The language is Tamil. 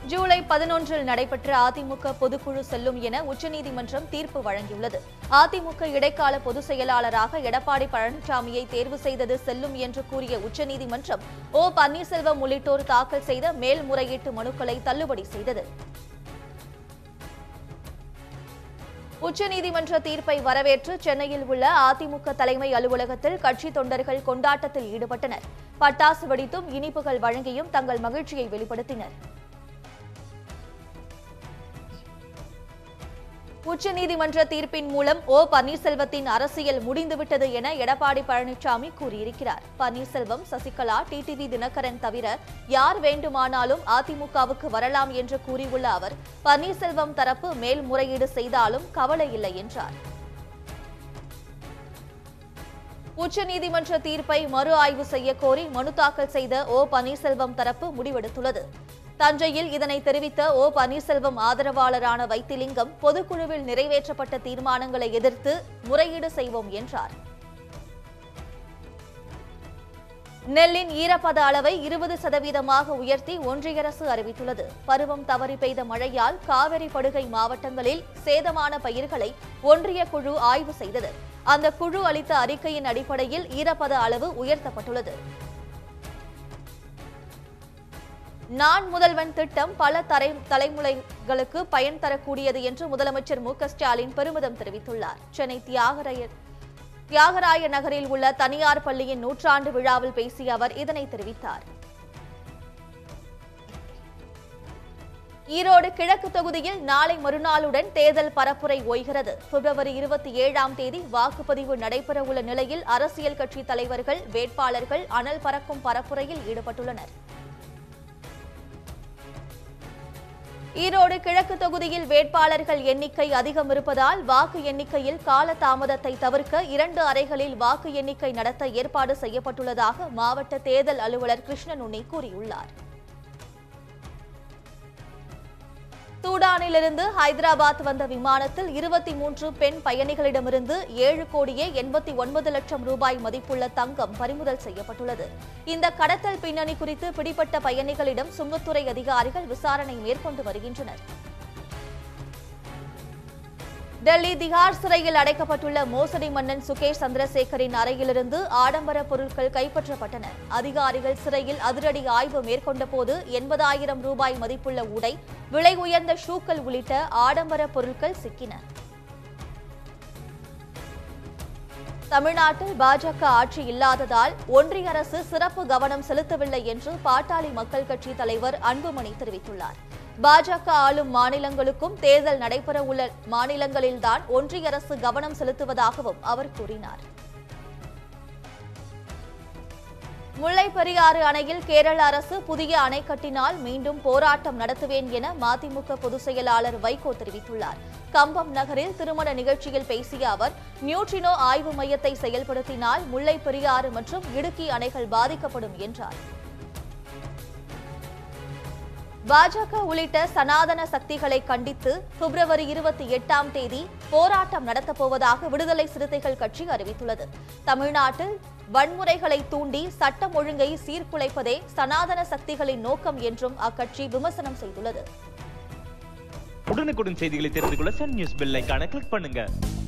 ஜூலை பதினொன்றில் நடைபெற்ற அதிமுக பொதுக்குழு செல்லும் என உச்சநீதிமன்றம் தீர்ப்பு வழங்கியுள்ளது அதிமுக இடைக்கால பொதுச் செயலாளராக எடப்பாடி பழனிசாமியை தேர்வு செய்தது செல்லும் என்று கூறிய உச்சநீதிமன்றம் ஓ பன்னீர்செல்வம் உள்ளிட்டோர் தாக்கல் செய்த மேல்முறையீட்டு மனுக்களை தள்ளுபடி செய்தது உச்சநீதிமன்ற தீர்ப்பை வரவேற்று சென்னையில் உள்ள அதிமுக தலைமை அலுவலகத்தில் கட்சி தொண்டர்கள் கொண்டாட்டத்தில் ஈடுபட்டனர் பட்டாசு வெடித்தும் இனிப்புகள் வழங்கியும் தங்கள் மகிழ்ச்சியை வெளிப்படுத்தினர் உச்சநீதிமன்ற தீர்ப்பின் மூலம் ஓ பன்னீர்செல்வத்தின் அரசியல் முடிந்துவிட்டது என எடப்பாடி பழனிசாமி கூறியிருக்கிறார் பன்னீர்செல்வம் சசிகலா டிடிவி தினகரன் தவிர யார் வேண்டுமானாலும் அதிமுகவுக்கு வரலாம் என்று கூறியுள்ள அவர் பன்னீர்செல்வம் தரப்பு மேல்முறையீடு செய்தாலும் கவலை இல்லை என்றார் உச்சநீதிமன்ற தீர்ப்பை மறு ஆய்வு செய்ய கோரி மனு தாக்கல் செய்த ஓ பன்னீர்செல்வம் தரப்பு முடிவெடுத்துள்ளது தஞ்சையில் இதனை தெரிவித்த ஓ பன்னீர்செல்வம் ஆதரவாளரான வைத்திலிங்கம் பொதுக்குழுவில் நிறைவேற்றப்பட்ட தீர்மானங்களை எதிர்த்து முறையீடு செய்வோம் என்றார் நெல்லின் ஈரப்பத அளவை இருபது சதவீதமாக உயர்த்தி ஒன்றிய அரசு அறிவித்துள்ளது பருவம் தவறி பெய்த மழையால் காவிரி படுகை மாவட்டங்களில் சேதமான பயிர்களை ஒன்றிய குழு ஆய்வு செய்தது அந்த குழு அளித்த அறிக்கையின் அடிப்படையில் ஈரப்பத அளவு உயர்த்தப்பட்டுள்ளது நான் முதல்வன் திட்டம் பல தரை தலைமுறைகளுக்கு பயன் தரக்கூடியது என்று முதலமைச்சர் மு க ஸ்டாலின் பெருமிதம் தெரிவித்துள்ளார் சென்னை தியாகராய தியாகராய நகரில் உள்ள தனியார் பள்ளியின் நூற்றாண்டு விழாவில் பேசிய அவர் இதனை தெரிவித்தார் ஈரோடு கிழக்கு தொகுதியில் நாளை மறுநாளுடன் தேர்தல் பரப்புரை ஓய்கிறது பிப்ரவரி இருபத்தி ஏழாம் தேதி வாக்குப்பதிவு நடைபெறவுள்ள நிலையில் அரசியல் கட்சி தலைவர்கள் வேட்பாளர்கள் அனல் பறக்கும் பரப்புரையில் ஈடுபட்டுள்ளனர் ஈரோடு கிழக்கு தொகுதியில் வேட்பாளர்கள் எண்ணிக்கை அதிகம் இருப்பதால் வாக்கு எண்ணிக்கையில் கால தாமதத்தை தவிர்க்க இரண்டு அறைகளில் வாக்கு எண்ணிக்கை நடத்த ஏற்பாடு செய்யப்பட்டுள்ளதாக மாவட்ட தேர்தல் அலுவலர் கிருஷ்ணன் உன்னி கூறியுள்ளார் சூடானிலிருந்து ஹைதராபாத் வந்த விமானத்தில் இருபத்தி மூன்று பெண் பயணிகளிடமிருந்து ஏழு கோடியே எண்பத்தி ஒன்பது லட்சம் ரூபாய் மதிப்புள்ள தங்கம் பறிமுதல் செய்யப்பட்டுள்ளது இந்த கடத்தல் பின்னணி குறித்து பிடிப்பட்ட பயணிகளிடம் சுங்கத்துறை அதிகாரிகள் விசாரணை மேற்கொண்டு வருகின்றனர் டெல்லி திகார் சிறையில் அடைக்கப்பட்டுள்ள மோசடி மன்னன் சுகேஷ் சந்திரசேகரின் அறையிலிருந்து ஆடம்பர பொருட்கள் கைப்பற்றப்பட்டன அதிகாரிகள் சிறையில் அதிரடி ஆய்வு மேற்கொண்ட போது எண்பதாயிரம் ரூபாய் மதிப்புள்ள உடை விலை உயர்ந்த ஷூக்கள் உள்ளிட்ட ஆடம்பர பொருட்கள் சிக்கின தமிழ்நாட்டில் பாஜக ஆட்சி இல்லாததால் ஒன்றிய அரசு சிறப்பு கவனம் செலுத்தவில்லை என்று பாட்டாளி மக்கள் கட்சி தலைவர் அன்புமணி தெரிவித்துள்ளார் பாஜக ஆளும் மாநிலங்களுக்கும் தேர்தல் நடைபெறவுள்ள மாநிலங்களில்தான் ஒன்றிய அரசு கவனம் செலுத்துவதாகவும் அவர் கூறினார் முல்லை பெரியாறு அணையில் கேரள அரசு புதிய அணை கட்டினால் மீண்டும் போராட்டம் நடத்துவேன் என மதிமுக பொதுச் செயலாளர் வைகோ தெரிவித்துள்ளார் கம்பம் நகரில் திருமண நிகழ்ச்சியில் பேசிய அவர் நியூட்ரினோ ஆய்வு மையத்தை செயல்படுத்தினால் முல்லை பெரியாறு மற்றும் இடுக்கி அணைகள் பாதிக்கப்படும் என்றார் பாஜக உள்ளிட்ட சனாதன சக்திகளை கண்டித்து பிப்ரவரி இருபத்தி எட்டாம் தேதி போராட்டம் நடத்தப்போவதாக விடுதலை சிறுத்தைகள் கட்சி அறிவித்துள்ளது தமிழ்நாட்டில் வன்முறைகளை தூண்டி சட்டம் ஒழுங்கை சீர்குலைப்பதே சனாதன சக்திகளின் நோக்கம் என்றும் அக்கட்சி விமர்சனம் செய்துள்ளது உடனுக்குடன் செய்திகளை தெரிந்து கொள்ள சன் நியூஸ் பெல் ஐகானை கிளிக் பண்ணுங்க